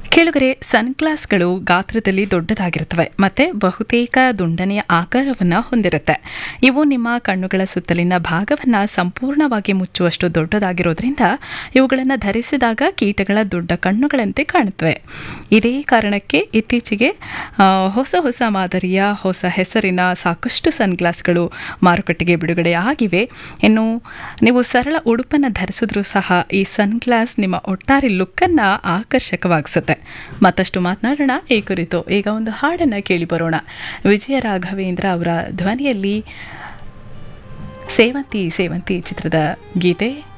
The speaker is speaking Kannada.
ಕೆಳಗರೆ ಸನ್ಗ್ಲಾಸ್ಗಳು ಗಾತ್ರದಲ್ಲಿ ದೊಡ್ಡದಾಗಿರುತ್ತವೆ ಮತ್ತೆ ಬಹುತೇಕ ದುಂಡನೆಯ ಆಕಾರವನ್ನು ಹೊಂದಿರುತ್ತೆ ಇವು ನಿಮ್ಮ ಕಣ್ಣುಗಳ ಸುತ್ತಲಿನ ಭಾಗವನ್ನ ಸಂಪೂರ್ಣವಾಗಿ ಮುಚ್ಚುವಷ್ಟು ದೊಡ್ಡದಾಗಿರೋದ್ರಿಂದ ಇವುಗಳನ್ನು ಧರಿಸಿದಾಗ ಕೀಟಗಳ ದೊಡ್ಡ ಕಣ್ಣುಗಳಂತೆ ಕಾಣುತ್ತವೆ ಇದೇ ಕಾರಣಕ್ಕೆ ಇತ್ತೀಚೆಗೆ ಆ, ಹೊಸ ಹೊಸ ಮಾದರಿಯ ಹೊಸ ಹೆಸರಿನ ಸಾಕಷ್ಟು ಸನ್ಗ್ಲಾಸ್ಗಳು ಮಾರುಕಟ್ಟೆಗೆ ಬಿಡುಗಡೆ ಆಗಿವೆ ಇನ್ನು ನೀವು ಸರಳ ಉಡುಪನ್ನು ಧರಿಸಿದ್ರೂ ಸಹ ಈ ಸನ್ಗ್ಲಾಸ್ ನಿಮ್ಮ ಒಟ್ಟಾರೆ ಲುಕ್ಕನ್ನು ಆಕರ್ಷಕವಾಗಿಸುತ್ತೆ ಮತ್ತಷ್ಟು ಮಾತನಾಡೋಣ ಈ ಕುರಿತು ಈಗ ಒಂದು ಹಾಡನ್ನು ಕೇಳಿ ಬರೋಣ ವಿಜಯ ರಾಘವೇಂದ್ರ ಅವರ ಧ್ವನಿಯಲ್ಲಿ ಸೇವಂತಿ ಸೇವಂತಿ ಚಿತ್ರದ ಗೀತೆ